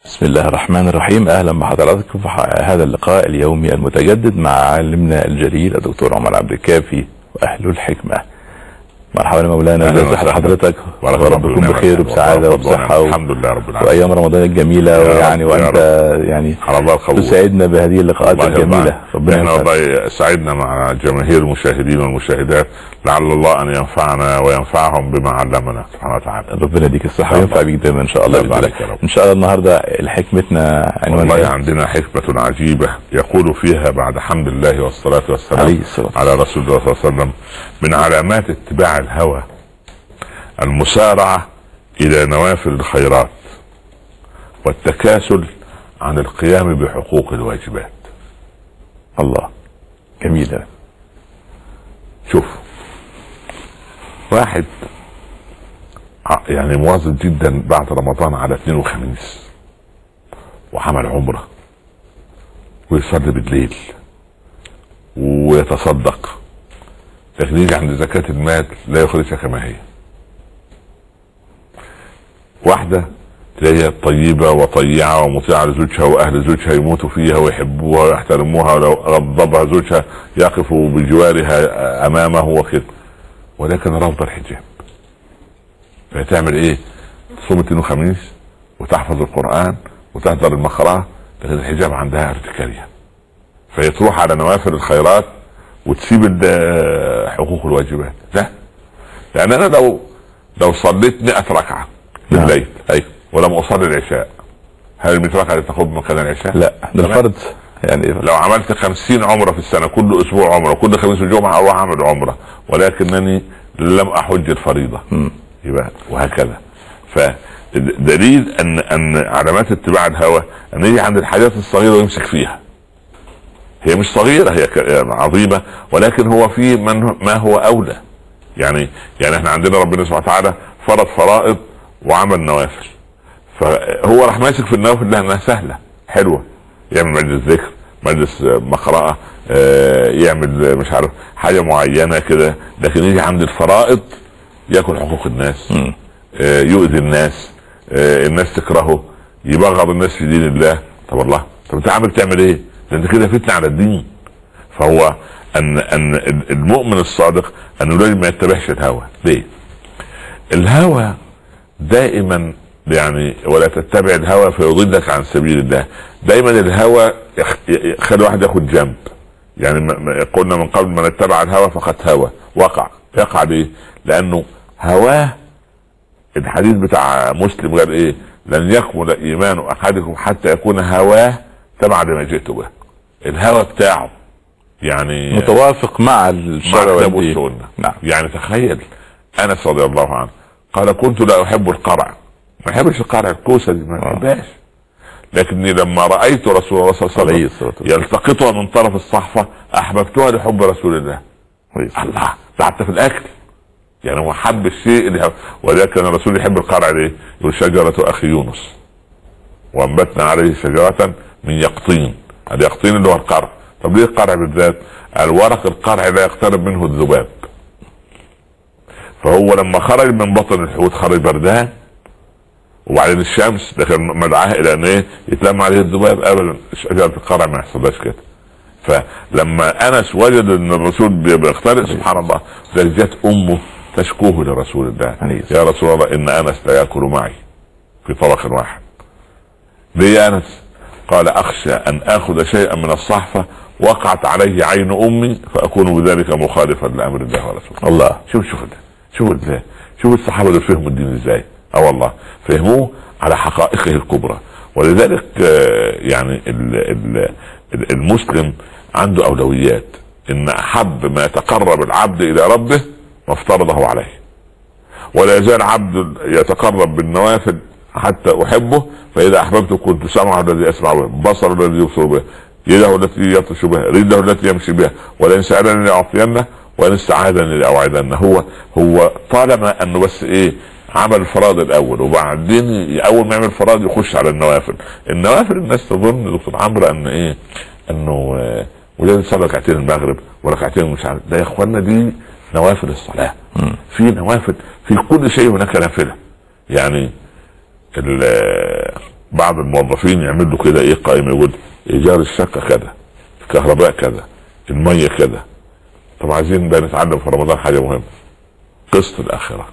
بسم الله الرحمن الرحيم اهلا بحضراتكم في هذا اللقاء اليومي المتجدد مع عالمنا الجليل الدكتور عمر عبد الكافي واهل الحكمه مرحبا يا مولانا أهلاً ازي وسهلاً. حضرتك بارك ورب الله يكون فيك. بخير وبسعاده ورب الله. وبصحه و... الحمد لله رب العالمين وايام رمضان الجميله يا رب، ويعني يا وانت رب. يعني على الله القبول تسعدنا بهذه اللقاءات الله يرضى الجميله عنك. ربنا احنا ينفعك. والله سعدنا مع جماهير المشاهدين والمشاهدات لعل الله ان ينفعنا وينفعهم بما علمنا سبحانه وتعالى ربنا يديك الصحه الله. وينفع بيك دايما ان شاء الله الله بإذن يبارك الله. يا رب. ان شاء الله النهارده حكمتنا عنوان والله إيه؟ عندنا حكمة عجيبة يقول فيها بعد حمد الله والصلاة والسلام عليه الصلاة على رسول الله صلى الله عليه وسلم من علامات اتباع الهوى المسارعة إلى نوافل الخيرات والتكاسل عن القيام بحقوق الواجبات الله جميله شوف واحد ع- يعني مواظب جدا بعد رمضان على اثنين وخميس وعمل عمره ويصلي بالليل ويتصدق لكن يجي عند زكاة المال لا يخرجها كما هي واحدة تلاقيها طيبة وطيعة ومطيعة لزوجها وأهل زوجها يموتوا فيها ويحبوها ويحترموها ولو غضبها زوجها يقف بجوارها أمامه وكده ولكن رافضة الحجاب فتعمل إيه؟ تصوم اثنين وخميس وتحفظ القرآن وتحضر المقرأة لكن الحجاب عندها ارتكارية فهي تروح على نوافل الخيرات وتسيب ال- حقوق الواجبات لا لأن أنا لو لو صليت 100 ركعة نعم. بالليل أيوه ولم أصلي العشاء هل ال 100 ركعة تاخد مكان العشاء؟ لا ده تمام؟ الفرض يعني لو عملت خمسين عمرة في السنة كل أسبوع عمرة كل خميس وجمعة أروح أعمل عمرة ولكنني لم أحج الفريضة يبقى وهكذا فدليل أن أن علامات اتباع الهوى أن يجي عند الحاجات الصغيرة ويمسك فيها هي مش صغيرة هي ك- عظيمة ولكن هو في من ما هو أولى يعني يعني احنا عندنا ربنا سبحانه وتعالى فرض فرائض وعمل نوافل فهو راح ماسك في النوافل لانها سهله حلوه يعمل مجلس ذكر مجلس آه، مقرأة آه، يعمل آه، مش عارف حاجة معينة كده لكن يجي عند الفرائض ياكل حقوق الناس آه، يؤذي الناس آه، الناس تكرهه يبغض الناس في دين الله طب والله طب انت عامل تعمل ايه؟ ده انت كده فتنة على الدين فهو ان ان المؤمن الصادق انه لازم ما يتبعش الهوى ليه؟ الهوى دائما يعني ولا تتبع الهوى فيضلك عن سبيل الله دايما الهوى يخ- يخلي الواحد ياخد جنب يعني ما- ما قلنا من قبل من اتبع الهوى فقد هوى وقع يقع ليه لانه هواه الحديث بتاع مسلم قال ايه لن يكمل ايمان احدكم حتى يكون هواه تبع لما جئت به الهوى بتاعه يعني متوافق مع مع الشرع الكتاب والدين والسنه نعم يعني تخيل انس رضي الله عنه قال كنت لا احب القرع ما احبش القرع الكوسه دي ما بحبهاش لكني لما رايت رسول الله صلى الله عليه عليه الصلاة وسلم يلتقطها من طرف الصحفه احببتها لحب رسول الله كويس. الله ده حتى في الاكل يعني هو حب الشيء اللي ولكن الرسول يحب القرع ليه؟ يقول شجره اخي يونس وانبتنا عليه شجره من يقطين اليقطين اللي هو القرع طب ليه القرع بالذات؟ الورق القرع لا يقترب منه الذباب فهو لما خرج من بطن الحوت خرج بردان وبعدين الشمس ده كان مدعاه الى ان ايه يتلم عليه الذباب ابدا شجره القرع ما يحصلهاش كده فلما انس وجد ان الرسول بي- بيخترق سبحان الله لذلك جت امه تشكوه لرسول الله عليه يا رسول الله ان انس لا ياكل معي في طبق واحد ليه يا انس قال اخشى ان اخذ شيئا من الصحفه وقعت عليه عين امي فاكون بذلك مخالفا لامر الله ورسوله الله شوف شوف ده شوف ازاي شوف الصحابه دول فهموا الدين ازاي اه والله فهموه على حقائقه الكبرى ولذلك آه، يعني ال- ال- ال- المسلم عنده اولويات ان احب ما يتقرب العبد الى ربه ما افترضه عليه ولا يزال عبد يتقرب بالنوافل حتى احبه فاذا احببته كنت سمعه الذي اسمع به بصره الذي يبصر به يده التي يبطش بها رجله التي يمشي بها ولئن سالني لاعطينه وان استعاذني لاوعدنه هو هو طالما انه بس ايه عمل الفرائض الاول وبعدين اول ما يعمل فرائض يخش على النوافل النوافل الناس تظن دكتور عمرو ان ايه انه آه، ولازم تصلي ركعتين المغرب وركعتين مش عارف ده يا اخوانا دي نوافل الصلاه في نوافل في كل شيء هناك نافله يعني ال- بعض الموظفين يعمل له كده ايه قائمه يقول ايجار الشقه كذا الكهرباء كذا الميه كذا طب عايزين بقى نتعلم في رمضان حاجه مهمه قسط الاخره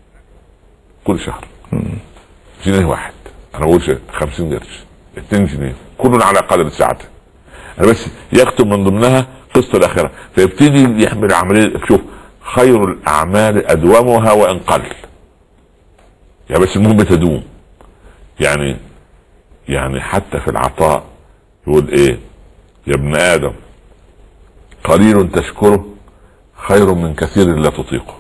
كل شهر جنيه واحد انا بقول شيء 50 قرش 2 جنيه كل على قدر ساعته انا بس يكتب من ضمنها قسط الاخره فيبتدي يعمل عمليه شوف خير الاعمال ادومها وان قل يعني بس المهم تدوم يعني يعني حتى في العطاء يقول ايه يا ابن ادم قليل تشكره خير من كثير لا تطيقه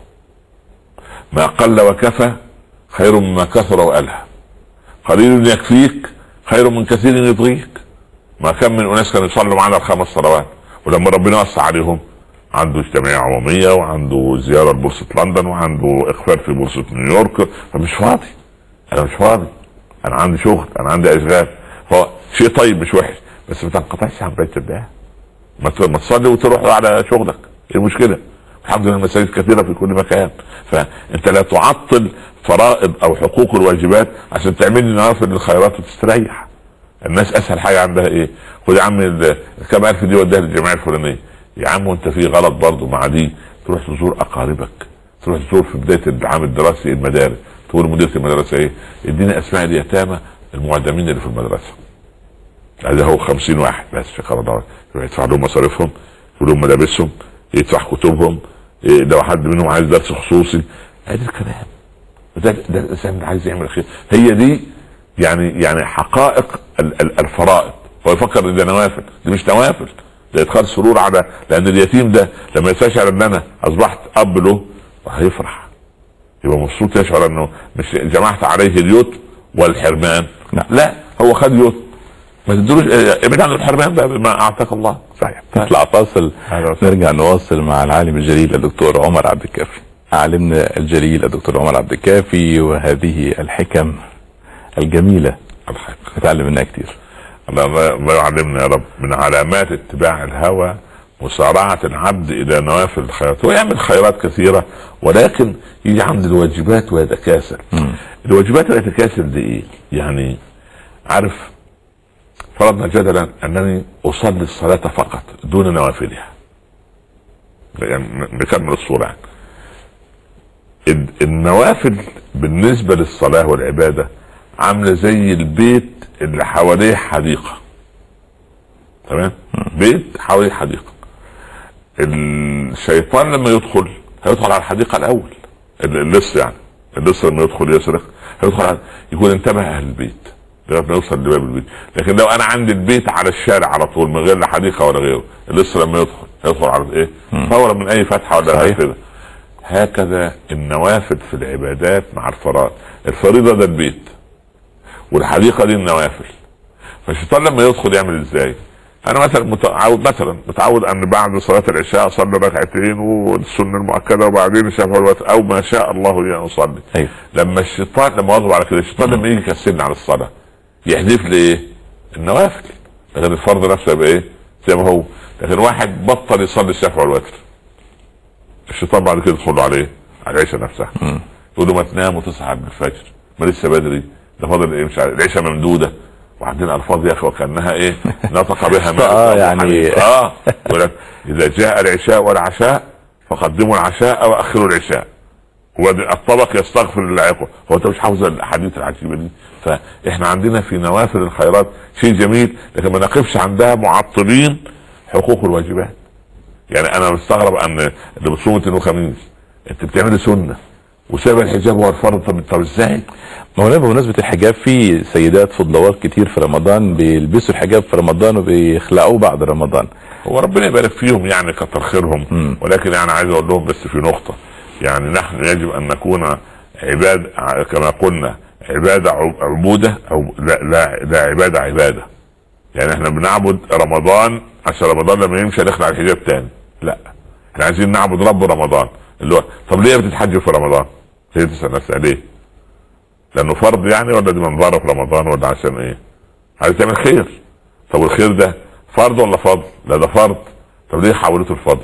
ما قل وكفى خير مما كثر والهى قليل يكفيك خير من كثير يطغيك ما كم من اناس كانوا يصلوا معنا الخمس صلوات ولما ربنا وسع عليهم عنده اجتماعية عمومية وعنده زيارة لبورصة لندن وعنده إخفاء في بورصة نيويورك فمش فاضي أنا مش فاضي أنا عندي شغل أنا عندي أشغال هو شيء طيب مش وحش بس ما تنقطعش عن بيت الله ما ت- ما تصلي وتروح على شغلك ايه المشكله؟ الحمد لله المساجد كثيره في كل مكان فانت لا تعطل فرائض او حقوق الواجبات عشان تعمل لي نوافل الخيرات وتستريح الناس اسهل حاجه عندها ايه؟ خد يا عم ال- كم الف دي وديها للجمعيه الفلانيه يا عم وانت في غلط برضه مع دي تروح تزور اقاربك تروح تزور في بدايه العام الدراسي المدارس تقول مديره المدرسه ايه؟ اديني اسماء اليتامى المعدمين اللي في المدرسه هذا هو خمسين واحد بس في قرارات يدفع لهم مصاريفهم يقول لهم ملابسهم يدفع كتبهم إيه لو حد منهم عايز درس خصوصي هذا الكلام ده ده الانسان اللي عايز يعمل خير هي دي يعني يعني حقائق ال- ال- الفرائض هو يفكر ان ده نوافل دي مش نوافل ده ادخال سرور على لان اليتيم ده لما يستشعر ان انا اصبحت اب له هيفرح يبقى مبسوط يشعر انه مش جمعت عليه اليوت والحرمان نعم. لا هو خد يوت ما تدروش ابعد عن الحرمان بقى بما اعطاك الله صحيح نطلع فاصل أهلا وسهلا. نرجع نواصل مع العالم الجليل الدكتور عمر عبد الكافي عالمنا الجليل الدكتور عمر عبد الكافي وهذه الحكم الجميلة الحق نتعلم منها كتير الله الله يعلمنا يا رب من علامات اتباع الهوى مسارعة العبد إلى نوافل الخيرات هو يعمل خيرات كثيرة ولكن يجي عند الواجبات ويتكاسل الواجبات ويتكاسل دي إيه؟ يعني عارف فرضنا جدلا أنني أصلي الصلاة فقط دون نوافلها يعني نكمل الصورة يعني. ال- النوافل بالنسبة للصلاة والعبادة عاملة زي البيت اللي حواليه حديقة تمام بيت حواليه حديقة الشيطان لما يدخل هيدخل على الحديقة الأول ال- اللص يعني اللص لما يدخل يسرق هيدخل على يكون انتبه أهل البيت لغايه ما يوصل لباب البيت لكن لو انا عندي البيت على الشارع على طول من غير لا حديقه ولا غيره اللص لما يدخل هيدخل على ايه فورا من اي فتحه ولا صحيح. كده هكذا النوافل في العبادات مع الفرائض الفريضه ده البيت والحديقه دي النوافل فالشيطان لما يدخل يعمل ازاي؟ انا مثلا متعود مثلا متعود ان بعد صلاه العشاء اصلي ركعتين والسنه المؤكده وبعدين الشفع والوتر او ما شاء الله لي ان اصلي أيوة. لما الشيطان لما واظب على كده الشيطان لما يجي يكسلني عن الصلاه يحذف لي ايه؟ النوافل لكن الفرض نفسه يبقى ايه؟ زي ما هو لكن واحد بطل يصلي الشفع والوتر الشيطان بعد كده يدخل له عليه على العشاء نفسها يقول له ما تنام وتصحى قبل الفجر ما لسه بدري ده فاضل ايه مش عارف العشاء ممدوده وبعدين الفاظ يا اخي وكانها ايه نطق بها ملك آه، أو يعني- حديث. اه يقول لك اذا جاء العشاء والعشاء فقدموا العشاء واخروا العشاء والطبق يستغفر للعقوة هو انت مش حافظ الاحاديث العجيبه دي فاحنا عندنا في نوافل الخيرات شيء جميل لكن ما نقفش عندها معطلين حقوق الواجبات يعني انا مستغرب ان اللي بتصوم اثنين وخميس انت بتعملي سنه وسايب الحجاب هو الفرض طب طب ازاي؟ مولانا بمناسبة الحجاب في سيدات فضلوات كتير في رمضان بيلبسوا الحجاب في رمضان وبيخلعوه بعد رمضان هو ربنا يبارك فيهم يعني كتر خيرهم ولكن يعني عايز اقول لهم بس في نقطه يعني نحن يجب ان نكون عباد ع- كما قلنا عباده عب- عبوده او لا لا, لا عباده عباده يعني احنا بنعبد رمضان عشان رمضان لما يمشي نخلع الحجاب تاني لا احنا عايزين نعبد رب رمضان اللي هو طب ليه بتتحج في رمضان؟ هي تسال نفسها ليه؟ لانه فرض يعني ولا دي منظره في رمضان ولا عشان ايه؟ عايز تعمل خير طب الخير ده فرض ولا فضل؟ لا ده فرض طب ليه حولته الفضل؟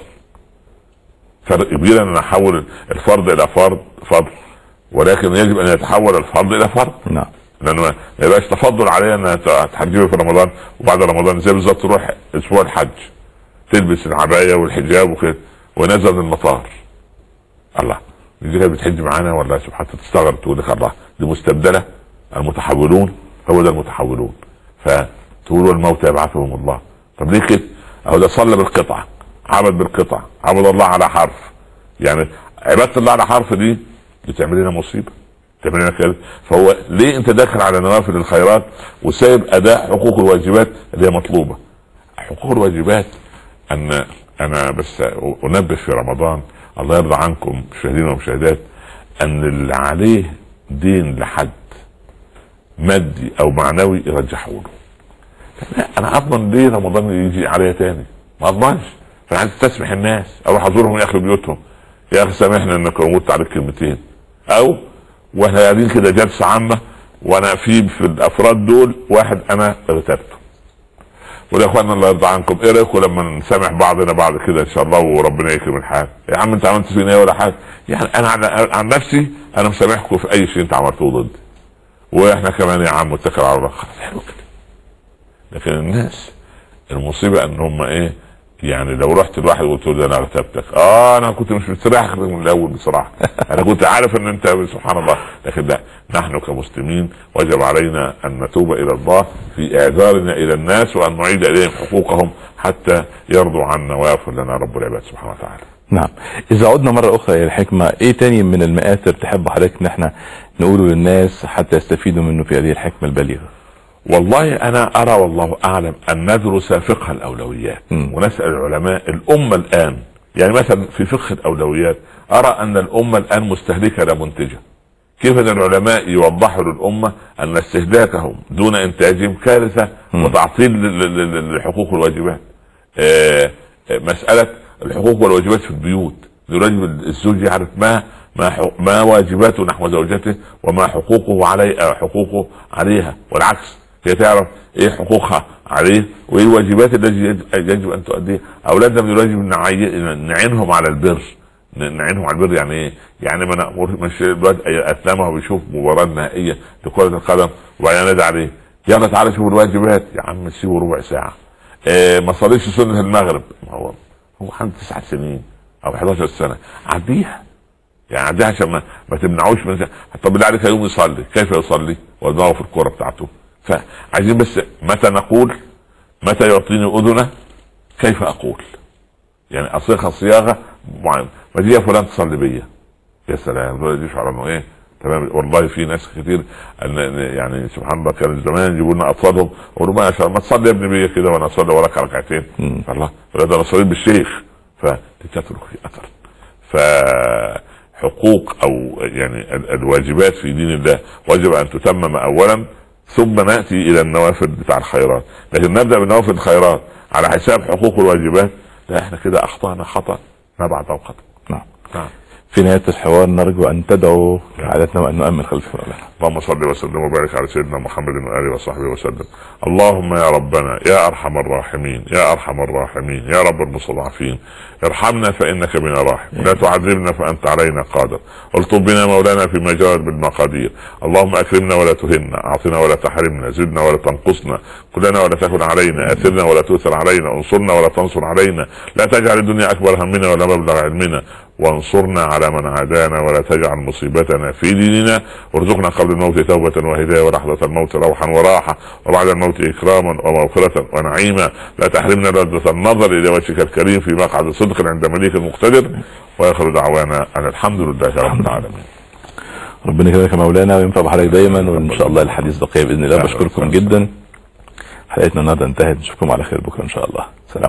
فرق كبير ان انا احول الفرض الى فرض فضل ولكن يجب ان يتحول الفرض الى فرض نعم لانه ما ما يبقاش تفضل عليا ان تحجبي في رمضان وبعد رمضان زي بالظبط تروح اسبوع الحج تلبس العبايه والحجاب وكده ونزل من المطار الله دي كانت بتحج معانا ولا سبحان الله تستغرب تقول لك الله دي مستبدله المتحولون هو ده المتحولون فتقول والموت يبعثهم الله طب ليه كده؟ اهو ده صلى بالقطعه عبد بالقطعه عبد الله على حرف يعني عباده الله على حرف دي بتعمل لنا مصيبه تعمل لنا كده فهو ليه انت داخل على نوافل الخيرات وسايب اداء حقوق الواجبات اللي هي مطلوبه حقوق الواجبات ان انا بس انبه في رمضان الله يرضى عنكم مشاهدين ومشاهدات ان اللي عليه دين لحد مادي او معنوي يرجحه له لا انا اضمن ليه رمضان يجي عليا تاني ما اضمنش فانا عايز استسمح الناس اروح ازورهم يا اخي بيوتهم يا اخي سامحني انك قلت عليك كلمتين او واحنا قاعدين كده جلسه عامه وانا في في الافراد دول واحد انا اغتبته وده يا اخوانا الله يرضى عنكم ايه رايكم لما نسامح بعضنا بعض كده ان شاء الله وربنا يكرم الحال يا عم انت عملت فينا ايه ولا حاجه يعني انا عن, عن نفسي انا مسامحكم في اي شيء انت عملتوه ضدي واحنا كمان يا عم اتكل على الله خلاص حلو كده لكن الناس المصيبه ان هم ايه يعني لو رحت لواحد وقلت له ده انا اغتبتك اه انا كنت مش مستريح من الاول بصراحه انا كنت عارف ان انت سبحان الله لكن لا نحن كمسلمين وجب علينا ان نتوب الى الله في اعذارنا الى الناس وان نعيد اليهم حقوقهم حتى يرضوا عنا ويغفر لنا رب العباد سبحانه وتعالى نعم اذا عدنا مره اخرى الى الحكمه ايه تاني من المآثر تحب حضرتك ان احنا نقوله للناس حتى يستفيدوا منه في هذه الحكمه البليغه والله انا ارى والله اعلم ان ندرس فقه الاولويات مم. ونسال العلماء الامه الان يعني مثلا في فقه الاولويات ارى ان الامه الان مستهلكه لا منتجه كيف ان العلماء يوضحوا للامه ان استهلاكهم دون انتاجهم كارثه مم. وتعطيل ل- ل- ل- للحقوق والواجبات آه، آه، مساله الحقوق والواجبات في البيوت الرجل الزوج يعرف ما ما حق- ما واجباته نحو زوجته وما حقوقه علي آه، حقوقه عليها والعكس هي تعرف ايه حقوقها عليه وايه الواجبات التي يجب- يجب ان تؤديها اولادنا من الواجب نعي- نعينهم على البر ن- نعينهم على البر يعني ايه؟ يعني ما نأمر مش الواد اتلمه وبيشوف مباراه نهائيه لكره القدم وبعدين نادي عليه يلا تعالى شوف الواجبات يا عم سيبه ربع ساعه إيه ما صليش سنه المغرب ما هو هو عنده تسع سنين او 11 سنه عديها يعني عديها عشان ما, ما تمنعوش من طب بالله عليك يوم يصلي كيف يصلي ودماغه في الكوره بتاعته فعايزين بس متى نقول متى يعطيني اذنه كيف اقول يعني اصيغها صياغه معينه ما دي يا فلان تصلي بيا يا سلام دول يشعر انه ايه تمام والله في ناس كتير أن- أن- يعني سبحان الله كان زمان يجيبوا لنا اطفالهم يقولوا ما شاء الله ما تصلي يا ابني بيا كده وانا اصلي وراك ركعتين مم. الله ولا ده انا صليت بالشيخ فتترك في اثر فحقوق او يعني ال- الواجبات في دين الله وجب ان تتمم اولا ثم ناتي الى النوافل بتاع الخيرات لكن نبدا بنوافل الخيرات على حساب حقوق الواجبات لا احنا كده اخطانا خطا ما بعد قدم نعم نعم في نهايه الحوار نرجو ان تدعوا كعادتنا وان نؤمن خلف مولانا اللهم صل وسلم وبارك على سيدنا محمد واله وصحبه وسلم اللهم يا ربنا يا ارحم الراحمين يا ارحم الراحمين يا رب المستضعفين ارحمنا فانك بنا راحم لا تعذبنا فانت علينا قادر الطب بنا مولانا في مجال بالمقادير اللهم اكرمنا ولا تهنا اعطنا ولا تحرمنا زدنا ولا تنقصنا كلنا ولا تكن علينا اثرنا ولا تؤثر علينا انصرنا ولا تنصر علينا لا تجعل الدنيا اكبر همنا ولا مبلغ علمنا وانصرنا على من عادانا ولا تجعل مصيبتنا في ديننا وارزقنا قبل الموت توبة وهداية ولحظة الموت روحا وراحة وبعد الموت إكراما ومغفرة ونعيما لا تحرمنا لذة النظر إلى وجهك الكريم في مقعد صدق عند مليك مقتدر وآخر دعوانا أن الحمد لله رب العالمين ربنا يكرمك يا مولانا وينفع بحضرتك دايما وان شاء الله الحديث بقيه باذن الله أهلا بشكركم وسهلا. جدا حلقتنا النهارده انتهت نشوفكم على خير بكره ان شاء الله سلام